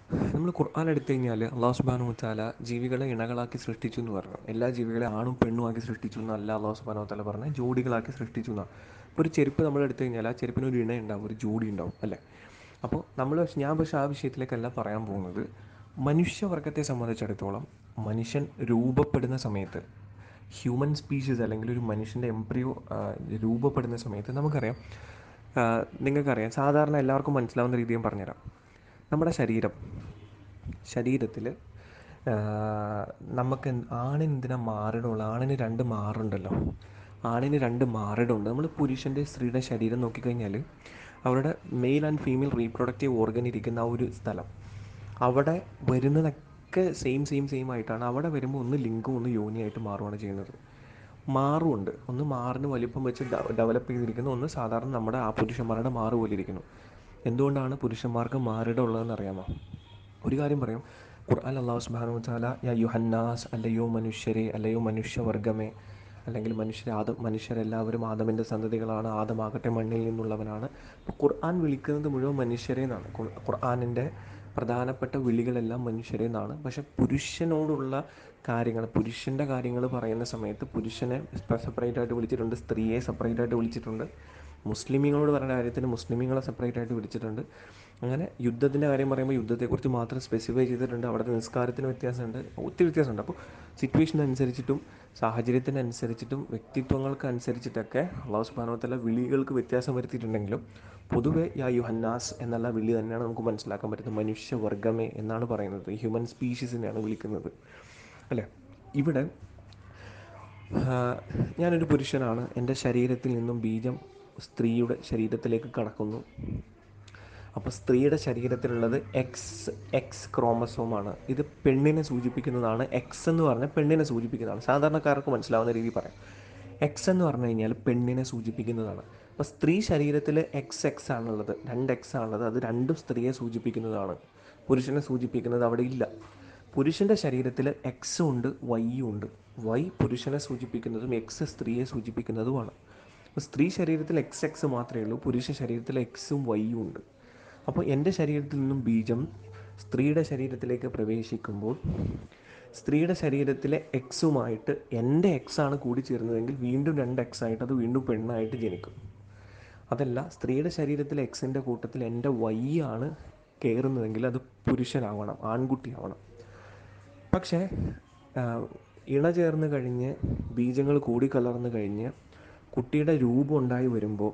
നമ്മൾ ഖുർആൻ എടുത്തു കഴിഞ്ഞാൽ അള്ളാഹു സുബാനു താല ജീവികളെ ഇണകളാക്കി സൃഷ്ടിച്ചു എന്ന് പറഞ്ഞു എല്ലാ ജീവികളെ ആണും പെണ്ണും ആക്കി സൃഷ്ടിച്ചു എന്നല്ല അള്ളാഹു സുബാനു താല പറഞ്ഞ ജോഡികളാക്കി സൃഷ്ടിച്ചു എന്നാണ് ഇപ്പോൾ ഒരു ചെരുപ്പ് നമ്മൾ എടുത്തു കഴിഞ്ഞാൽ ആ ചെരുപ്പിന് ഒരു ഇണ ഉണ്ടാവും ഒരു ജോഡി ഉണ്ടാവും അല്ലേ അപ്പോൾ നമ്മൾ ഞാൻ പക്ഷേ ആ വിഷയത്തിലേക്കല്ല പറയാൻ പോകുന്നത് മനുഷ്യവർഗത്തെ സംബന്ധിച്ചിടത്തോളം മനുഷ്യൻ രൂപപ്പെടുന്ന സമയത്ത് ഹ്യൂമൻ സ്പീഷീസ് അല്ലെങ്കിൽ ഒരു മനുഷ്യൻ്റെ എംബ്രിയോ രൂപപ്പെടുന്ന സമയത്ത് നമുക്കറിയാം ആ, നിങ്ങൾക്കറിയാം സാധാരണ എല്ലാവർക്കും മനസ്സിലാവുന്ന രീതി ഞാൻ പറഞ്ഞുതരാം നമ്മുടെ ശരീരം ശരീരത്തിൽ നമുക്ക് എന്ത്- ആണിന് എന്തിനാ മാറിടുള്ളൂ ആണിന് രണ്ട് മാറുണ്ടല്ലോ ആണിന് രണ്ട് മാറിടുണ്ട് നമ്മൾ പുരുഷൻ്റെ സ്ത്രീയുടെ ശരീരം നോക്കിക്കഴിഞ്ഞാൽ അവരുടെ male and female reproductive organ ഇരിക്കുന്ന ആ ഒരു സ്ഥലം അവിടെ വരുന്നതൊക്കെ സെയിം സെയിം സെയിം ആയിട്ടാണ് അവിടെ വരുമ്പോൾ ഒന്ന് ലിംഗും ഒന്ന് യോനിയായിട്ട് മാറുകയാണ് ചെയ്യുന്നത് മാറുമുണ്ട് ഒന്ന് മാറിന് വലിപ്പം വെച്ച് ഡെവലപ്പ് ചെയ്തിരിക്കുന്നു ഒന്ന് സാധാരണ നമ്മുടെ ആ പുരുഷന്മാരുടെ മാറ് പോലെ ഇരിക്കുന്നു എന്തുകൊണ്ടാണ് പുരുഷന്മാർക്ക് മാറിട ഉള്ളതെന്ന് അറിയാമോ ഒരു കാര്യം പറയാം ഖുർആൻ അള്ളാഹു സുബ്ഹാനഹു വതആല യാ യുഹന്നാസ് അല്ലയോ മനുഷ്യരെ അല്ലയോ മനുഷ്യവർഗമേ അല്ലെങ്കിൽ മനുഷ്യർ ആദം മനുഷ്യരെല്ലാവരും ആദമിൻ്റെ സന്തതികളാണ് ആദമാകട്ടെ മണ്ണിൽ നിന്നുള്ളവനാണ് അപ്പോൾ ഖുർആൻ വിളിക്കുന്നത് മുഴുവൻ മനുഷ്യരെ എന്നാണ് ഖുർ- ഖുർആനിൻ്റെ പ്രധാനപ്പെട്ട വിളികളെല്ലാം മനുഷ്യരെ എന്നാണ് പക്ഷെ പുരുഷനോടുള്ള കാര്യങ്ങൾ പുരുഷൻ്റെ കാര്യങ്ങൾ പറയുന്ന സമയത്ത് പുരുഷനെ സെപ്പറേറ്റ് ആയിട്ട് വിളിച്ചിട്ടുണ്ട് സ്ത്രീയെ സെപ്പറേറ്റ് ആയിട്ട് വിളിച്ചിട്ടുണ്ട് മുസ്ലിമീങ്ങളോട് പറയുന്ന കാര്യത്തിന് മുസ്ലിമീങ്ങളെ സെപ്പറേറ്റ് ആയിട്ട് വിളിച്ചിട്ടുണ്ട് അങ്ങനെ യുദ്ധത്തിൻ്റെ കാര്യം പറയുമ്പോൾ യുദ്ധത്തെക്കുറിച്ച് മാത്രം സ്പെസിഫൈ ചെയ്തിട്ടുണ്ട് അവിടുത്തെ നിസ്കാരത്തിന് വ്യത്യാസമുണ്ട് ഒത്തിരി വ്യത്യാസമുണ്ട് അപ്പോൾ സിറ്റുവേഷൻ അനുസരിച്ചിട്ടും സാഹചര്യത്തിനനുസരിച്ചിട്ടും വ്യക്തിത്വങ്ങൾക്ക് അനുസരിച്ചിട്ടൊക്കെ അള്ളാഹു സുബാനോത്തല വിളികൾക്ക് വ്യത്യാസം വരുത്തിയിട്ടുണ്ടെങ്കിലും പൊതുവെ യാ യുഹന്നാസ് എന്നുള്ള വിളി തന്നെയാണ് നമുക്ക് മനസ്സിലാക്കാൻ പറ്റുന്നത് മനുഷ്യവർഗമേ എന്നാണ് പറയുന്നത് ഹ്യൂമൻ സ്പീഷീസിനെയാണ് വിളിക്കുന്നത് അല്ലേ ഇവിടെ ആ, ഞാനൊരു പുരുഷനാണ് എൻ്റെ ശരീരത്തിൽ നിന്നും ബീജം സ്ത്രീയുടെ ശരീരത്തിലേക്ക് കടക്കുന്നു അപ്പോൾ സ്ത്രീയുടെ ശരീരത്തിലുള്ളത് എക്സ് എക്സ് ക്രോമസോമാണ് ഇത് പെണ്ണിനെ സൂചിപ്പിക്കുന്നതാണ് എക്സ് എന്ന് പറഞ്ഞാൽ പെണ്ണിനെ സൂചിപ്പിക്കുന്നതാണ് സാധാരണക്കാർക്ക് മനസ്സിലാവുന്ന രീതിയിൽ പറയാം എക്സ് എന്ന് പറഞ്ഞു കഴിഞ്ഞാൽ പെണ്ണിനെ സൂചിപ്പിക്കുന്നതാണ് അപ്പോൾ സ്ത്രീ ശരീരത്തിൽ എക്സ് എക്സ് ആണുള്ളത് രണ്ട് എക്സ് ആണുള്ളത് അത് രണ്ടും സ്ത്രീയെ സൂചിപ്പിക്കുന്നതാണ് പുരുഷനെ സൂചിപ്പിക്കുന്നത് അവിടെ ഇല്ല പുരുഷൻ്റെ ശരീരത്തിൽ എക്സും ഉണ്ട് വൈയും ഉണ്ട് വൈ പുരുഷനെ സൂചിപ്പിക്കുന്നതും എക്സ് സ്ത്രീയെ സൂചിപ്പിക്കുന്നതുമാണ് അപ്പോൾ സ്ത്രീ ശരീരത്തിൽ എക്സ് എക്സ് മാത്രമേ ഉള്ളൂ പുരുഷ ശരീരത്തിൽ എക്സും വൈയും ഉണ്ട് അപ്പോൾ എൻ്റെ ശരീരത്തിൽ നിന്നും ബീജം സ്ത്രീയുടെ ശരീരത്തിലേക്ക് പ്രവേശിക്കുമ്പോൾ സ്ത്രീയുടെ ശരീരത്തിലെ എക്സുമായിട്ട് എൻ്റെ എക്സ് ആണ് കൂടി ചേരുന്നതെങ്കിൽ വീണ്ടും രണ്ട് എക്സ് ആയിട്ട് അത് വീണ്ടും പെണ്ണായിട്ട് ജനിക്കും അതല്ല സ്ത്രീയുടെ ശരീരത്തിലെ എക്സിൻ്റെ കൂട്ടത്തിൽ എൻ്റെ വൈ ആണ് കയറുന്നതെങ്കിൽ അത് പുരുഷനാവണം ആൺകുട്ടിയാവണം പക്ഷേ ആ, ഇണ ചേർന്ന് കഴിഞ്ഞ് ബീജങ്ങൾ കൂടിക്കലർന്ന് കഴിഞ്ഞ് കുട്ടിയുടെ രൂപം ഉണ്ടായി വരുമ്പോൾ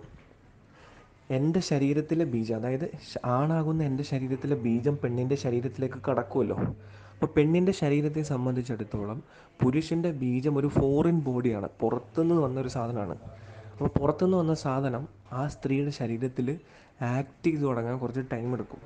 എൻ്റെ ശരീരത്തിലെ ബീജം അതായത് ശ- ആണാകുന്ന എൻ്റെ ശരീരത്തിലെ ബീജം പെണ്ണിൻ്റെ ശരീരത്തിലേക്ക് കടക്കുമല്ലോ അപ്പോൾ പെണ്ണിൻ്റെ ശരീരത്തെ സംബന്ധിച്ചിടത്തോളം പുരുഷൻ്റെ ബീജം ഒരു ഫോറിൻ ബോഡിയാണ് പുറത്തുനിന്ന് വന്നൊരു സാധനമാണ് അപ്പോൾ പുറത്തുനിന്ന് വന്ന സാധനം ആ സ്ത്രീയുടെ ശരീരത്തിൽ ആക്ട് ചെയ്ത് തുടങ്ങാൻ കുറച്ച് ടൈം എടുക്കും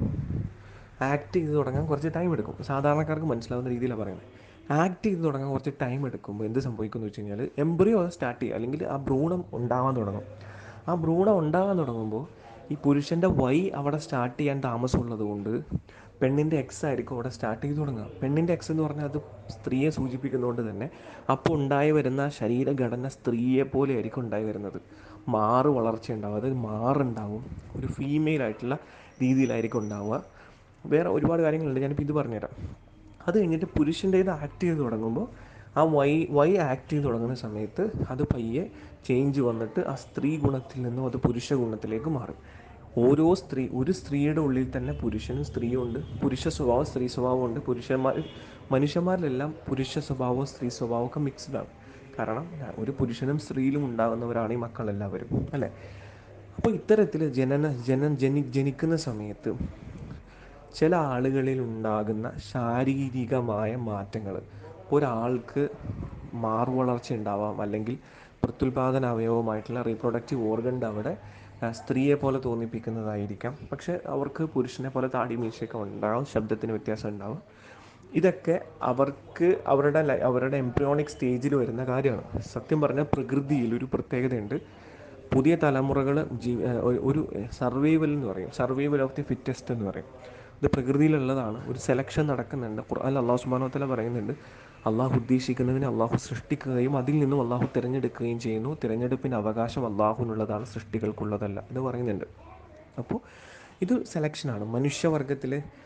ആക്ട് ചെയ്ത് തുടങ്ങാൻ കുറച്ച് ടൈം എടുക്കും സാധാരണക്കാർക്ക് മനസ്സിലാവുന്ന രീതിയിലാണ് പറയുന്നത് ആക്ട് ചെയ്ത് തുടങ്ങാൻ കുറച്ച് ടൈം എടുക്കുമ്പോൾ എന്ത് സംഭവിക്കുമെന്ന് വെച്ച് കഴിഞ്ഞാൽ എംബ്രിയോ അത് സ്റ്റാർട്ട് ചെയ്യുക അല്ലെങ്കിൽ ആ ഭ്രൂണം ഉണ്ടാവാൻ തുടങ്ങും ആ ഭ്രൂണം ഉണ്ടാകാൻ തുടങ്ങുമ്പോൾ ഈ പുരുഷൻ്റെ വൈ അവിടെ സ്റ്റാർട്ട് ചെയ്യാൻ താമസമുള്ളത് കൊണ്ട് പെണ്ണിൻ്റെ എക്സ് ആയിരിക്കും അവിടെ സ്റ്റാർട്ട് ചെയ്ത് തുടങ്ങുക പെണ്ണിൻ്റെ എക്സ് എന്ന് പറഞ്ഞാൽ അത് സ്ത്രീയെ സൂചിപ്പിക്കുന്നതുകൊണ്ട് തന്നെ അപ്പോൾ ഉണ്ടായി വരുന്ന ശരീരഘടന സ്ത്രീയെ പോലെ ആയിരിക്കും ഉണ്ടായി വരുന്നത് മാറ് വളർച്ച ഉണ്ടാവും അതായത് മാറുണ്ടാവും ഒരു ഫീമെയിൽ ആയിട്ടുള്ള രീതിയിലായിരിക്കും ഉണ്ടാവുക വേറെ ഒരുപാട് കാര്യങ്ങളുണ്ട് ഞാനിപ്പോൾ ഇത് പറഞ്ഞുതരാം അത് കഴിഞ്ഞിട്ട് പുരുഷൻ്റേത് ആക്ട് ചെയ്ത് തുടങ്ങുമ്പോൾ ആ വൈ വൈ ആക്ട് ചെയ്ത് തുടങ്ങുന്ന സമയത്ത് അത് പയ്യെ ചേഞ്ച് വന്നിട്ട് ആ സ്ത്രീ ഗുണത്തിൽ നിന്നും അത് പുരുഷ ഗുണത്തിലേക്ക് മാറും ഓരോ സ്ത്രീ ഒരു സ്ത്രീയുടെ ഉള്ളിൽ തന്നെ പുരുഷനും സ്ത്രീയും ഉണ്ട് പുരുഷ സ്വഭാവം സ്ത്രീ സ്വഭാവം ഉണ്ട് പുരുഷന്മാർ മനുഷ്യന്മാരിലെല്ലാം പുരുഷ സ്വഭാവവും സ്ത്രീ സ്വഭാവവും ഒക്കെ മിക്സ്ഡ് ആണ് കാരണം ഒരു പുരുഷനും സ്ത്രീയിലും ഉണ്ടാകുന്നവരാണ് ഈ മക്കളെല്ലാവരും അല്ലേ അപ്പോൾ ഇത്തരത്തിൽ ജനന ജന ജനി ജനിക്കുന്ന സമയത്ത് ചില ആളുകളിൽ ഉണ്ടാകുന്ന ശാരീരികമായ മാറ്റങ്ങൾ ഒരാൾക്ക് മാറുവളർച്ച ഉണ്ടാവാം അല്ലെങ്കിൽ പ്രത്യുൽപാദന അവയവമായിട്ടുള്ള റീപ്രൊഡക്റ്റീവ് ഓർഗൻ്റെ അവിടെ ആ, സ്ത്രീയെ പോലെ തോന്നിപ്പിക്കുന്നതായിരിക്കാം പക്ഷെ അവർക്ക് പുരുഷനെ പോലെ താടി മീശയൊക്കെ ഉണ്ടാവും ശബ്ദത്തിന് വ്യത്യാസം ഉണ്ടാവും ഇതൊക്കെ അവർക്ക് അവരുടെ ലൈ- അവരുടെ എംബ്രിയോണിക് സ്റ്റേജിൽ വരുന്ന കാര്യമാണ് സത്യം പറഞ്ഞാൽ പ്രകൃതിയിൽ ഒരു പ്രത്യേകതയുണ്ട് പുതിയ തലമുറകൾ ജീ ഏഹ് ഒരു- ഒരു സർവൈവൽ എന്ന് പറയും സർവൈവൽ ഓഫ് ദി ഫിറ്റസ്റ്റ് എന്ന് പറയും ഇത് പ്രകൃതിയിലുള്ളതാണ് ഒരു സെലക്ഷൻ നടക്കുന്നുണ്ട് ഖുർആൻ അള്ളാഹു സുബാനോ തല പറയുന്നുണ്ട് അള്ളാഹു ഉദ്ദേശിക്കുന്നതിനെ അള്ളാഹു സൃഷ്ടിക്കുകയും അതിൽ നിന്നും അള്ളാഹു തിരഞ്ഞെടുക്കുകയും ചെയ്യുന്നു തിരഞ്ഞെടുപ്പിന് അവകാശം അള്ളാഹുവിനുള്ളതാണ് സൃഷ്ടികൾക്കുള്ളതല്ല എന്ന് പറയുന്നുണ്ട് അപ്പോൾ ഇത് സെലക്ഷനാണ് മനുഷ്യവർഗത്തിൽ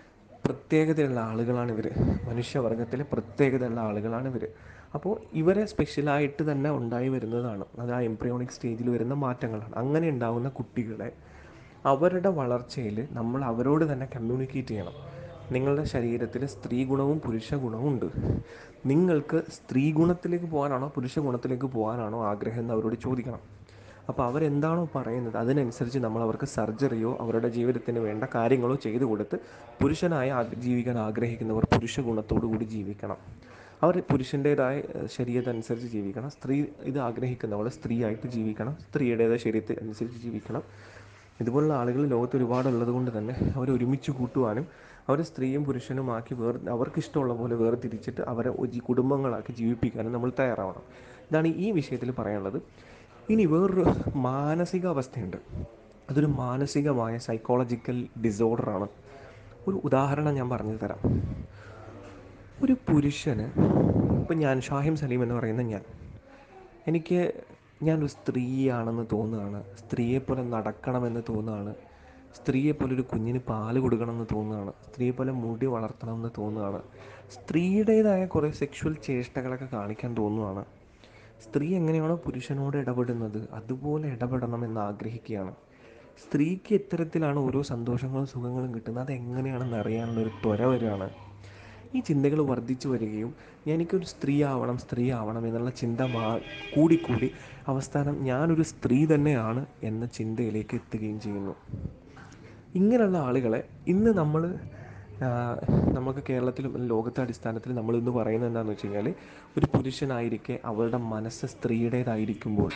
പ്രത്യേകതയുള്ള ആളുകളാണ് ഇവർ മനുഷ്യവർഗത്തിലെ പ്രത്യേകതയുള്ള ആളുകളാണ് ഇവർ അപ്പോൾ ഇവരെ സ്പെഷ്യലായിട്ട് തന്നെ ഉണ്ടായി വരുന്നതാണ് അത് ആ എംബ്രിയോണിക് സ്റ്റേജിൽ വരുന്ന മാറ്റങ്ങളാണ് അങ്ങനെ ഉണ്ടാകുന്ന കുട്ടികളെ അവരുടെ വളർച്ചയിൽ നമ്മൾ അവരോട് തന്നെ കമ്മ്യൂണിക്കേറ്റ് ചെയ്യണം നിങ്ങളുടെ ശരീരത്തിൽ സ്ത്രീ ഗുണവും പുരുഷ ഗുണവും ഉണ്ട് നിങ്ങൾക്ക് സ്ത്രീ ഗുണത്തിലേക്ക് പോകാനാണോ പുരുഷ ഗുണത്തിലേക്ക് പോകാനാണോ ആഗ്രഹം എന്ന് അവരോട് ചോദിക്കണം അപ്പോൾ അവരെന്താണോ പറയുന്നത് അതിനനുസരിച്ച് നമ്മൾ അവർക്ക് സർജറിയോ അവരുടെ ജീവിതത്തിന് വേണ്ട കാര്യങ്ങളോ ചെയ്തു കൊടുത്ത് പുരുഷനായി ആഗ്ര- ജീവിക്കാൻ ആഗ്രഹിക്കുന്നവർ പുരുഷ ഗുണത്തോടു കൂടി ജീവിക്കണം അവർ പുരുഷൻ്റേതായ ശരീരത്തെ അനുസരിച്ച് ജീവിക്കണം സ്ത്രീ ഇത് ആഗ്രഹിക്കുന്നവൾ സ്ത്രീയായിട്ട് ജീവിക്കണം സ്ത്രീയുടേതായ ശരീരത്തെ അനുസരിച്ച് ജീവിക്കണം ഇതുപോലുള്ള ആളുകൾ ലോകത്ത് ഒരുപാടുള്ളത് കൊണ്ട് തന്നെ അവർ ഒരുമിച്ച് കൂട്ടുവാനും അവർ സ്ത്രീയും പുരുഷനുമാക്കി വേർ അവർക്ക് ഇഷ്ടമുള്ള പോലെ വേർതിരിച്ചിട്ട് അവരെ ഒരു കുടുംബങ്ങളാക്കി ജീവിപ്പിക്കാനും നമ്മൾ തയ്യാറാവണം ഇതാണ് ഈ വിഷയത്തിൽ പറയാനുള്ളത് ഇനി വേറൊരു മാനസിക അവസ്ഥയുണ്ട് അതൊരു മാനസികമായ സൈക്കോളജിക്കൽ ഡിസോർഡറാണ് ഒരു ഉദാഹരണം ഞാൻ പറഞ്ഞു തരാം ഒരു പുരുഷന് ഇപ്പം ഞാൻ ഷാഹിം സലീം എന്ന് പറയുന്ന ഞാൻ എനിക്ക് ഞാനൊരു സ്ത്രീയാണെന്ന് തോന്നുകയാണ് സ്ത്രീയെപ്പോലെ നടക്കണമെന്ന് തോന്നുകയാണ് സ്ത്രീയെപ്പോലെ ഒരു കുഞ്ഞിന് പാല് കൊടുക്കണമെന്ന് തോന്നുകയാണ് സ്ത്രീയെപ്പോലെ മുടി വളർത്തണമെന്ന് തോന്നുകയാണ് സ്ത്രീയുടേതായ കുറേ സെക്ഷുവൽ ചേഷ്ടകളൊക്കെ കാണിക്കാൻ തോന്നുകയാണ് സ്ത്രീ എങ്ങനെയാണോ പുരുഷനോട് ഇടപെടുന്നത് അതുപോലെ ഇടപെടണമെന്ന് ആഗ്രഹിക്കുകയാണ് സ്ത്രീക്ക് എത്തരത്തിലാണ് ഓരോ സന്തോഷങ്ങളും സുഖങ്ങളും കിട്ടുന്നത് അതെങ്ങനെയാണെന്ന് അറിയാനുള്ള ഒരു ത്വര വരികയാണ് ഈ ചിന്തകൾ വർദ്ധിച്ചു വരികയും എനിക്കൊരു സ്ത്രീ ആവണം സ്ത്രീ ആവണം എന്നുള്ള ചിന്ത മാ കൂടിക്കൂടി അവസാനം ഞാനൊരു സ്ത്രീ തന്നെയാണ് എന്ന ചിന്തയിലേക്ക് എത്തുകയും ചെയ്യുന്നു ഇങ്ങനെയുള്ള ആളുകളെ ഇന്ന് നമ്മൾ നമുക്ക് കേരളത്തിലും ലോകത്തെ അടിസ്ഥാനത്തിൽ നമ്മൾ ഇന്ന് പറയുന്നത് എന്താണെന്ന് വെച്ച് കഴിഞ്ഞാൽ ഒരു പുരുഷനായിരിക്കെ അവളുടെ മനസ്സ് സ്ത്രീയുടേതായിരിക്കുമ്പോൾ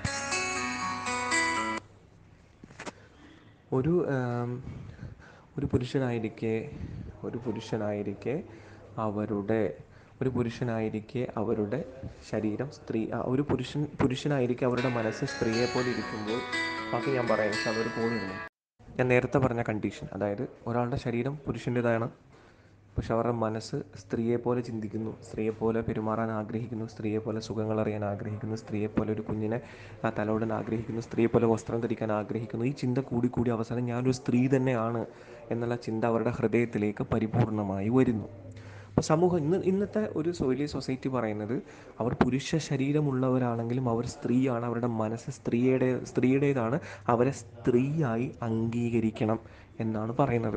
ഒരു ആം, ഒരു പുരുഷനായിരിക്കെ ഒരു പുരുഷനായിരിക്കെ അവരുടെ ഒരു പുരുഷനായിരിക്കെ അവരുടെ ശരീരം സ്ത്രീ ആ, ഒരു പുരുഷൻ പുരുഷനായിരിക്കെ അവരുടെ മനസ്സ് സ്ത്രീയെ പോലെ ഇരിക്കുമ്പോൾ ബാക്കി ഞാൻ പറയാം പക്ഷെ അതൊരു പോയിരുന്നു ഞാൻ നേരത്തെ പറഞ്ഞ കണ്ടീഷൻ അതായത് ഒരാളുടെ ശരീരം പുരുഷൻ്റെതാണ് പക്ഷെ അവരുടെ മനസ്സ് സ്ത്രീയെ പോലെ ചിന്തിക്കുന്നു സ്ത്രീയെ പോലെ പെരുമാറാൻ ആഗ്രഹിക്കുന്നു സ്ത്രീയെ പോലെ സുഖങ്ങൾ അറിയാൻ ആഗ്രഹിക്കുന്നു സ്ത്രീയെ പോലെ ഒരു കുഞ്ഞിനെ ആ, തലോടാൻ ആഗ്രഹിക്കുന്നു സ്ത്രീയെ പോലെ വസ്ത്രം ധരിക്കാൻ ആഗ്രഹിക്കുന്നു ഈ ചിന്ത കൂടി കൂടി അവസാനം ഞാനൊരു സ്ത്രീ തന്നെയാണ് എന്നുള്ള ചിന്ത അവരുടെ ഹൃദയത്തിലേക്ക് പരിപൂർണമായി വരുന്നു അപ്പോൾ സമൂഹം ഇന്ന് ഇന്നത്തെ ഒരു സോയിലി സൊസൈറ്റി പറയുന്നത് അവർ പുരുഷ ശരീരമുള്ളവരാണെങ്കിലും അവർ സ്ത്രീയാണ് അവരുടെ മനസ്സ് സ്ത്രീയുടെ സ്ത്രീയുടേതാണ് അവരെ സ്ത്രീയായി അംഗീകരിക്കണം എന്നാണ് പറയുന്നത്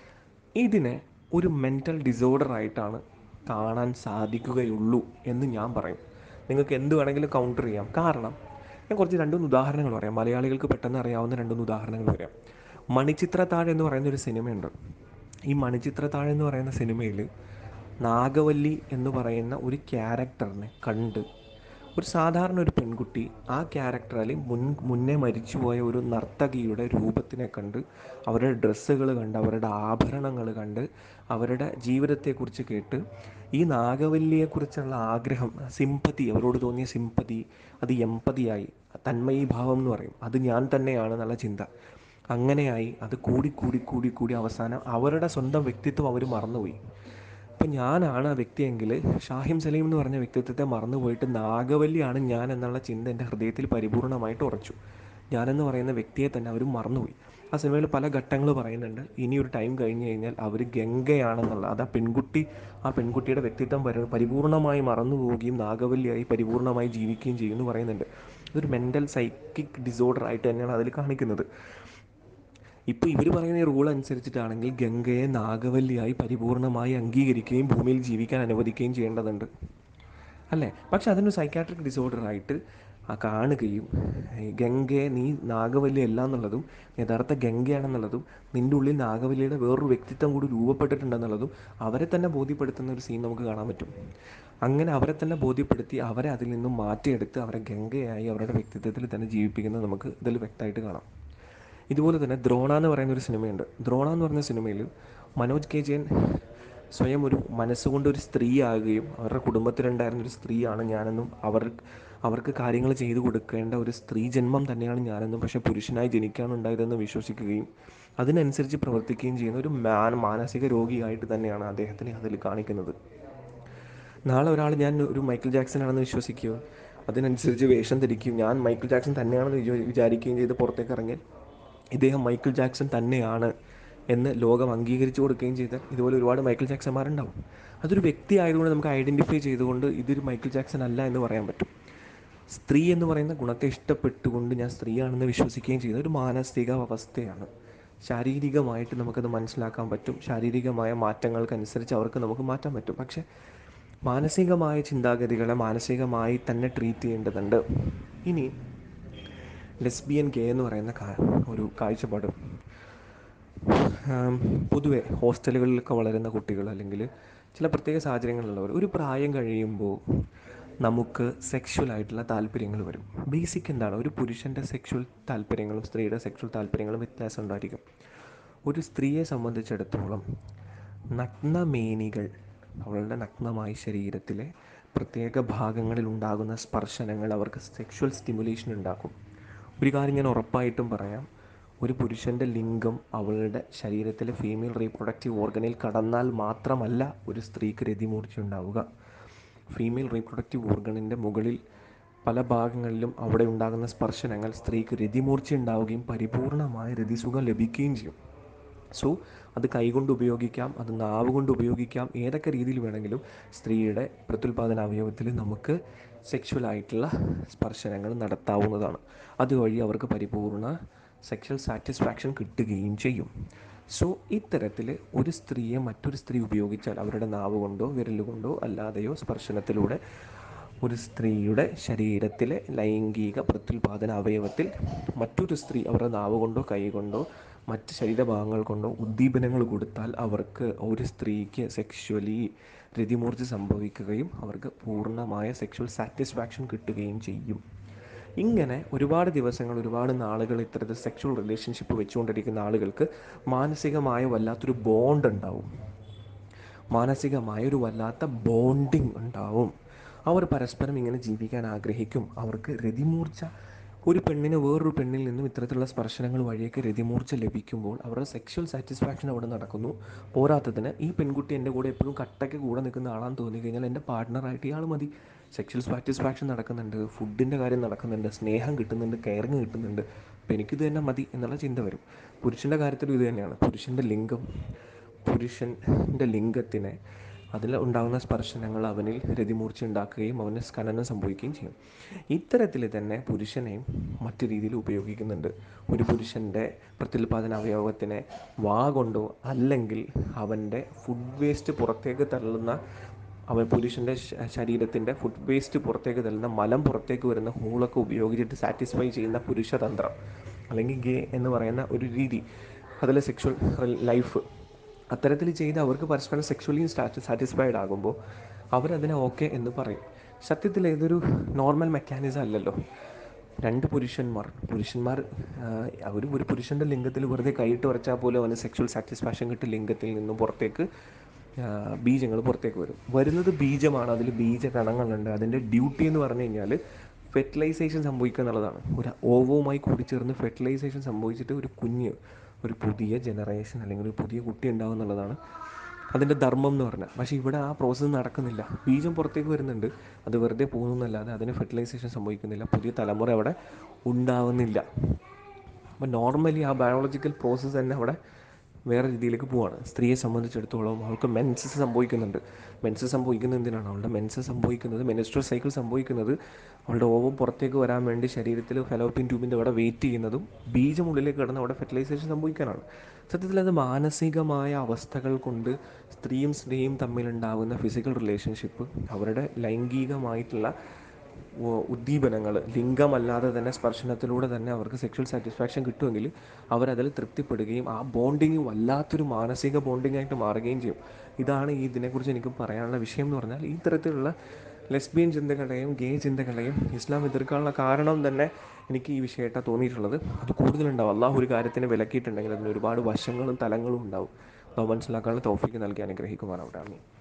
ഇതിനെ ഒരു മെൻ്റൽ ഡിസോർഡർ ആയിട്ടാണ് കാണാൻ സാധിക്കുകയുള്ളൂ എന്ന് ഞാൻ പറയും നിങ്ങൾക്ക് എന്ത് വേണമെങ്കിലും കൗണ്ടർ ചെയ്യാം കാരണം ഞാൻ കുറച്ച് രണ്ടുമൂന്ന് ഉദാഹരണങ്ങൾ പറയാം മലയാളികൾക്ക് പെട്ടെന്ന് അറിയാവുന്ന രണ്ടുമൂന്ന് ഉദാഹരണങ്ങൾ പറയാം മണിച്ചിത്രത്താഴ് എന്ന് പറയുന്ന ഒരു സിനിമയുണ്ട് ഈ മണിച്ചിത്രത്താഴ് എന്ന് പറയുന്ന സിനിമയിൽ നാഗവല്ലി എന്ന് പറയുന്ന ഒരു ക്യാരക്ടറിനെ കണ്ട് ഒരു സാധാരണ ഒരു പെൺകുട്ടി ആ ക്യാരക്ടറിൽ മുൻ മുന്നേ മരിച്ചുപോയ ഒരു നർത്തകിയുടെ രൂപത്തിനെ കണ്ട് അവരുടെ ഡ്രസ്സുകൾ കണ്ട് അവരുടെ ആഭരണങ്ങൾ കണ്ട് അവരുടെ ജീവിതത്തെക്കുറിച്ച് കേട്ട് ഈ നാഗവല്ലിയെക്കുറിച്ചുള്ള ആഗ്രഹം സിമ്പതി അവരോട് തോന്നിയ സിമ്പതി അത് എമ്പതിയായി തന്മയീഭാവം എന്ന് പറയും അത് ഞാൻ തന്നെയാണ് എന്നുള്ള ചിന്ത അങ്ങനെയായി അത് കൂടി കൂടി കൂടി കൂടി അവസാനം അവരുടെ സ്വന്തം വ്യക്തിത്വം അവർ മറന്നുപോയി ഇപ്പം ഞാനാണ് ആ വ്യക്തിയെങ്കിൽ ഷാഹിം സലീം എന്ന് പറഞ്ഞ വ്യക്തിത്വത്തെ മറന്നുപോയിട്ട് നാഗവല്ലിയാണ് ഞാൻ എന്നുള്ള ചിന്ത എൻ്റെ ഹൃദയത്തിൽ പരിപൂർണമായിട്ട് ഉറച്ചു ഞാനെന്ന് പറയുന്ന വ്യക്തിയെ തന്നെ അവർ മറന്നുപോയി ആ സിനിമയിൽ പല ഘട്ടങ്ങൾ പറയുന്നുണ്ട് ഇനി ഒരു ടൈം കഴിഞ്ഞ് കഴിഞ്ഞാൽ അവർ ഗംഗയാണെന്നുള്ള അത് ആ പെൺകുട്ടി ആ പെൺകുട്ടിയുടെ വ്യക്തിത്വം പരി പരിപൂർണമായി മറന്നു പോവുകയും നാഗവല്ലിയായി പരിപൂർണമായി ജീവിക്കുകയും ചെയ്യുമെന്ന് പറയുന്നുണ്ട് ഇതൊരു മെൻ്റൽ സൈക്കിക് ഡിസോർഡർ ആയിട്ട് തന്നെയാണ് അതിൽ കാണിക്കുന്നത് ഇപ്പോൾ ഇവർ പറയുന്ന ഈ റൂൾ അനുസരിച്ചിട്ടാണെങ്കിൽ ഗംഗയെ നാഗവല്ലിയായി പരിപൂർണമായി അംഗീകരിക്കുകയും ഭൂമിയിൽ ജീവിക്കാൻ അനുവദിക്കുകയും ചെയ്യേണ്ടതുണ്ട് അല്ലേ പക്ഷെ അതിനൊരു സൈക്കാട്രിക് ഡിസോർഡർ ആയിട്ട് ആ കാണുകയും ഈ ഗംഗയെ നീ നാഗവല്ലി അല്ല എന്നുള്ളതും യഥാർത്ഥ ഗംഗയാണെന്നുള്ളതും നിൻ്റെ ഉള്ളിൽ നാഗവല്ലിയുടെ വേറൊരു വ്യക്തിത്വം കൂടി രൂപപ്പെട്ടിട്ടുണ്ടെന്നുള്ളതും അവരെ തന്നെ ബോധ്യപ്പെടുത്തുന്ന ഒരു സീൻ നമുക്ക് കാണാൻ പറ്റും അങ്ങനെ അവരെ തന്നെ ബോധ്യപ്പെടുത്തി അവരെ അതിൽ നിന്നും മാറ്റിയെടുത്ത് അവരെ ഗംഗയായി അവരുടെ വ്യക്തിത്വത്തിൽ തന്നെ ജീവിപ്പിക്കുന്നത് നമുക്ക് ഇതിൽ വ്യക്തമായിട്ട് കാണാം ഇതുപോലെ തന്നെ ദ്രോണ എന്ന് പറയുന്ന ഒരു സിനിമയുണ്ട് ദ്രോണ എന്ന് പറഞ്ഞ സിനിമയിൽ മനോജ് കെ ജയൻ സ്വയം ഒരു മനസ്സുകൊണ്ട് ഒരു സ്ത്രീ ആകുകയും അവരുടെ കുടുംബത്തിലുണ്ടായിരുന്ന ഒരു സ്ത്രീയാണ് ഞാനെന്നും അവർ അവർക്ക് കാര്യങ്ങൾ ചെയ്തു കൊടുക്കേണ്ട ഒരു സ്ത്രീ ജന്മം തന്നെയാണ് ഞാനെന്നും പക്ഷേ പുരുഷനായി ജനിക്കാനുണ്ടായതെന്ന് വിശ്വസിക്കുകയും അതിനനുസരിച്ച് പ്രവർത്തിക്കുകയും ചെയ്യുന്ന ഒരു മാൻ മാനസിക രോഗിയായിട്ട് തന്നെയാണ് അദ്ദേഹത്തിനെ അതിൽ കാണിക്കുന്നത് നാളെ ഒരാൾ ഞാൻ ഒരു മൈക്കിൾ ജാക്സൺ ആണെന്ന് വിശ്വസിക്കുകയോ അതിനനുസരിച്ച് വേഷം ധരിക്കുകയും ഞാൻ മൈക്കിൾ ജാക്സൺ തന്നെയാണെന്ന് വിചാ- വിചാരിക്കുകയും ചെയ്ത് പുറത്തേക്ക് ഇറങ്ങിയാൽ ഇദ്ദേഹം മൈക്കിൾ ജാക്സൺ തന്നെയാണ് എന്ന് ലോകം അംഗീകരിച്ചു കൊടുക്കുകയും ചെയ്താൽ ഇതുപോലെ ഒരുപാട് മൈക്കിൾ ജാക്സന്മാരുണ്ടാവും അതൊരു വ്യക്തി ആയതുകൊണ്ട് നമുക്ക് ഐഡൻറ്റിഫൈ ചെയ്തുകൊണ്ട് ഇതൊരു മൈക്കിൾ ജാക്സൺ അല്ല എന്ന് പറയാൻ പറ്റും സ്ത്രീ എന്ന് പറയുന്ന ഗുണത്തെ ഇഷ്ടപ്പെട്ടുകൊണ്ട് ഞാൻ സ്ത്രീയാണെന്ന് വിശ്വസിക്കുകയും ചെയ്ത ഒരു മാനസിക അവസ്ഥയാണ് ശാരീരികമായിട്ട് നമുക്കത് മനസ്സിലാക്കാൻ പറ്റും ശാരീരികമായ മാറ്റങ്ങൾക്കനുസരിച്ച് അവർക്ക് നമുക്ക് മാറ്റാൻ പറ്റും പക്ഷേ മാനസികമായ ചിന്താഗതികളെ മാനസികമായി തന്നെ ട്രീറ്റ് ചെയ്യേണ്ടതുണ്ട് ഇനി ലെസ്ബിയൻ ഗേ എന്ന് പറയുന്ന കാ- ഒരു കാഴ്ചപ്പാട് ആം, പൊതുവെ ഹോസ്റ്റലുകളിലൊക്കെ വളരുന്ന കുട്ടികൾ അല്ലെങ്കിൽ ചില പ്രത്യേക സാഹചര്യങ്ങളിലുള്ളവർ ഒരു പ്രായം കഴിയുമ്പോൾ നമുക്ക് സെക്ഷൽ ആയിട്ടുള്ള താല്പര്യങ്ങൾ വരും ബേസിക് എന്താണ് ഒരു പുരുഷൻ്റെ സെക്ഷൽ താല്പര്യങ്ങളും സ്ത്രീയുടെ സെക്ഷൽ താല്പര്യങ്ങളും വ്യത്യാസം ഉണ്ടായിരിക്കും ഒരു സ്ത്രീയെ സംബന്ധിച്ചിടത്തോളം നഗ്നമേനികൾ അവളുടെ നഗ്നമായ ശരീരത്തിലെ പ്രത്യേക ഭാഗങ്ങളിൽ ഉണ്ടാകുന്ന സ്പർശനങ്ങൾ അവർക്ക് സെക്ഷൽ സ്റ്റിമുലേഷൻ ഉണ്ടാക്കും ഒരു കാര്യം ഞാൻ ഉറപ്പായിട്ടും പറയാം ഒരു പുരുഷൻ്റെ ലിംഗം അവളുടെ ശരീരത്തിലെ ഫീമെയിൽ റീപ്രൊഡക്റ്റീവ് ഓർഗനിൽ കടന്നാൽ മാത്രമല്ല ഒരു സ്ത്രീക്ക് രതിമൂർച്ച ഉണ്ടാവുക ഫീമെയിൽ റീപ്രൊഡക്റ്റീവ് ഓർഗണിൻ്റെ മുകളിൽ പല ഭാഗങ്ങളിലും അവിടെ ഉണ്ടാകുന്ന സ്പർശനങ്ങൾ സ്ത്രീക്ക് രതിമൂർച്ച ഉണ്ടാവുകയും പരിപൂർണമായ രതിസുഖം ലഭിക്കുകയും ചെയ്യും സോ അത് കൈകൊണ്ട് ഉപയോഗിക്കാം അത് നാവ് കൊണ്ട് ഉപയോഗിക്കാം ഏതൊക്കെ രീതിയിൽ വേണമെങ്കിലും സ്ത്രീയുടെ പ്രത്യുൽപാദന അവയവത്തിൽ നമുക്ക് സെക്ഷൽ ആയിട്ടുള്ള സ്പർശനങ്ങൾ നടത്താവുന്നതാണ് അതുവഴി അവർക്ക് പരിപൂർണ സെക്ഷൽ സാറ്റിസ്ഫാക്ഷൻ കിട്ടുകയും ചെയ്യും സോ ഇത്തരത്തിൽ ഒരു സ്ത്രീയെ മറ്റൊരു സ്ത്രീ ഉപയോഗിച്ചാൽ അവരുടെ നാവ് കൊണ്ടോ വിരൽ കൊണ്ടോ അല്ലാതെയോ സ്പർശനത്തിലൂടെ ഒരു സ്ത്രീയുടെ ശരീരത്തിലെ ലൈംഗിക പ്രത്യുൽപാദന അവയവത്തിൽ മറ്റൊരു സ്ത്രീ അവരുടെ നാവ് കൊണ്ടോ കൈ കൊണ്ടോ മറ്റ് ശരീരഭാഗങ്ങൾ കൊണ്ടോ ഉദ്ദീപനങ്ങൾ കൊടുത്താൽ അവർക്ക് ഒരു സ്ത്രീക്ക് സെക്ഷുവലി രതിമൂർച്ച സംഭവിക്കുകയും അവർക്ക് പൂർണ്ണമായ സെക്ഷൽ സാറ്റിസ്ഫാക്ഷൻ കിട്ടുകയും ചെയ്യും ഇങ്ങനെ ഒരുപാട് ദിവസങ്ങൾ ഒരുപാട് നാളുകൾ ഇത്തരത്തിൽ സെക്ഷൽ റിലേഷൻഷിപ്പ് വെച്ചുകൊണ്ടിരിക്കുന്ന ആളുകൾക്ക് മാനസികമായ വല്ലാത്തൊരു ബോണ്ട് ഉണ്ടാവും മാനസികമായ ഒരു വല്ലാത്ത ബോണ്ടിങ് ഉണ്ടാവും അവർ പരസ്പരം ഇങ്ങനെ ജീവിക്കാൻ ആഗ്രഹിക്കും അവർക്ക് രതിമൂർച്ച ഒരു പെണ്ണിന് വേറൊരു പെണ്ണിൽ നിന്നും ഇത്തരത്തിലുള്ള സ്പർശനങ്ങൾ വഴിയൊക്കെ രതിമൂർച്ച ലഭിക്കുമ്പോൾ അവരുടെ സെക്ഷൽ സാറ്റിസ്ഫാക്ഷൻ അവിടെ നടക്കുന്നു പോരാത്തതിന് ഈ പെൺകുട്ടി എൻ്റെ കൂടെ എപ്പോഴും കട്ടയ്ക്ക് കൂടെ നിൽക്കുന്ന ആളാന്ന് തോന്നി കഴിഞ്ഞാൽ എൻ്റെ പാർട്ട്ണറായിട്ട് ഇയാൾ മതി സെക്ഷൽ സാറ്റിസ്ഫാക്ഷൻ നടക്കുന്നുണ്ട് ഫുഡിൻ്റെ കാര്യം നടക്കുന്നുണ്ട് സ്നേഹം കിട്ടുന്നുണ്ട് കെയറിങ് കിട്ടുന്നുണ്ട് അപ്പോൾ എനിക്കിത് തന്നെ മതി എന്നുള്ള ചിന്ത വരും പുരുഷൻ്റെ കാര്യത്തിലും ഇത് തന്നെയാണ് പുരുഷൻ്റെ ലിംഗം പുരുഷൻ്റെ ലിംഗത്തിനെ അതിൽ ഉണ്ടാകുന്ന സ്പർശനങ്ങൾ അവനിൽ രതിമൂർച്ച ഉണ്ടാക്കുകയും അവന് സ്ഖലനം സംഭവിക്കുകയും ചെയ്യും ഇത്തരത്തിൽ തന്നെ പുരുഷനെയും മറ്റു രീതിയിൽ ഉപയോഗിക്കുന്നുണ്ട് ഒരു പുരുഷൻ്റെ പ്രത്യുൽപാദന അവയവത്തിനെ വാ കൊണ്ടോ അല്ലെങ്കിൽ അവൻ്റെ ഫുഡ് വേസ്റ്റ് പുറത്തേക്ക് തള്ളുന്ന അവൻ പുരുഷൻ്റെ ശ- ശരീരത്തിൻ്റെ ഫുഡ് വേസ്റ്റ് പുറത്തേക്ക് തള്ളുന്ന മലം പുറത്തേക്ക് വരുന്ന ഹോളൊക്കെ ഉപയോഗിച്ചിട്ട് സാറ്റിസ്ഫൈ ചെയ്യുന്ന പുരുഷതന്ത്രം അല്ലെങ്കിൽ ഗേ എന്ന് പറയുന്ന ഒരു രീതി അതിലെ സെക്ഷൽ ലൈഫ് അത്തരത്തിൽ ചെയ്ത് അവർക്ക് പരസ്പരം സെക്ഷലി സാറ്റിസ്ഫൈഡ് ആകുമ്പോൾ അവരതിനെ ഓക്കെ എന്ന് പറയും സത്യത്തിൽ ഇതൊരു നോർമൽ മെക്കാനിസം അല്ലല്ലോ രണ്ട് പുരുഷന്മാർ പുരുഷന്മാർ ആ, ഒരു ഒരു പുരുഷൻ്റെ ലിംഗത്തിൽ വെറുതെ കൈയിട്ട് ഉറച്ചാൽ പോലും അവന് സെക്ഷൽ സാറ്റിസ്ഫാക്ഷൻ കിട്ടും ലിംഗത്തിൽ നിന്നും പുറത്തേക്ക് ബീജങ്ങൾ പുറത്തേക്ക് വരും വരുന്നത് ബീജമാണ് അതിൽ ബീജകണങ്ങളുണ്ട് അതിൻ്റെ ഡ്യൂട്ടി എന്ന് പറഞ്ഞു കഴിഞ്ഞാൽ ഫെർട്ടിലൈസേഷൻ സംഭവിക്കുക എന്നുള്ളതാണ് ഒരു ഓവവുമായി കൂടിച്ചേർന്ന് ഫെർട്ടിലൈസേഷൻ സംഭവിച്ചിട്ട് ഒരു കുഞ്ഞ് ഒരു പുതിയ ജനറേഷൻ അല്ലെങ്കിൽ ഒരു പുതിയ കുട്ടി ഉണ്ടാവും എന്നുള്ളതാണ് അതിൻ്റെ ധർമ്മം എന്ന് പറഞ്ഞാൽ പക്ഷേ ഇവിടെ ആ പ്രോസസ്സ് നടക്കുന്നില്ല ബീജം പുറത്തേക്ക് വരുന്നുണ്ട് അത് വെറുതെ പോകുന്നല്ലാതെ അതിന് ഫെർട്ടിലൈസേഷൻ സംഭവിക്കുന്നില്ല പുതിയ തലമുറ അവിടെ ഉണ്ടാവുന്നില്ല അപ്പോൾ നോർമലി ആ ബയോളജിക്കൽ പ്രോസസ്സ് തന്നെ അവിടെ വേറെ രീതിയിലേക്ക് പോവാണ് സ്ത്രീയെ സംബന്ധിച്ചിടത്തോളം അവൾക്ക് മെൻസസ് സംഭവിക്കുന്നുണ്ട് മെൻസസ് സംഭവിക്കുന്നത് എന്തിനാണ് അവളുടെ മെൻസസ് സംഭവിക്കുന്നത് മെനിസ്ട്രൽ സൈക്കിൾ സംഭവിക്കുന്നത് അവളുടെ ഓവം പുറത്തേക്ക് വരാൻ വേണ്ടി ശരീരത്തിൽ ഫെലോപ്പിൻ ട്യൂബിൻ്റെ അവിടെ വെയിറ്റ് ചെയ്യുന്നതും ബീജം ഉള്ളിലേക്ക് കിടന്ന് അവിടെ ഫെർട്ടിലൈസേഷൻ സംഭവിക്കാനാണ് സത്യത്തിൽ അത് മാനസികമായ അവസ്ഥകൾ കൊണ്ട് സ്ത്രീയും സ്ത്രീയും തമ്മിലുണ്ടാകുന്ന ഫിസിക്കൽ റിലേഷൻഷിപ്പ് അവരുടെ ലൈംഗികമായിട്ടുള്ള ഉദ്ദീപനങ്ങൾ ലിംഗമല്ലാതെ തന്നെ സ്പർശനത്തിലൂടെ തന്നെ അവർക്ക് സെക്ഷൽ സാറ്റിസ്ഫാക്ഷൻ കിട്ടുമെങ്കിൽ അവരതിൽ തൃപ്തിപ്പെടുകയും ആ ബോണ്ടിങ് വല്ലാത്തൊരു മാനസിക ബോണ്ടിങ് ആയിട്ട് മാറുകയും ചെയ്യും ഇതാണ് ഈ ഇതിനെക്കുറിച്ച് എനിക്ക് പറയാനുള്ള വിഷയം എന്ന് പറഞ്ഞാൽ ഈ തരത്തിലുള്ള ലെസ്ബിയൻ ചിന്തകളെയും ഗേ ചിന്തകളെയും ഇസ്ലാം എതിർക്കാനുള്ള കാരണം തന്നെ എനിക്ക് ഈ വിഷയമായിട്ടാണ് തോന്നിയിട്ടുള്ളത് അത് കൂടുതലുണ്ടാവും അള്ളാഹു ഒരു കാര്യത്തിന് വിലക്കിയിട്ടുണ്ടെങ്കിൽ അതിന് ഒരുപാട് വശങ്ങളും തലങ്ങളും ഉണ്ടാവും അത് മനസ്സിലാക്കാനുള്ള തോഫിക്ക് നൽകി അനുഗ്രഹിക്കുമാറാവട്ടെ ആമീൻ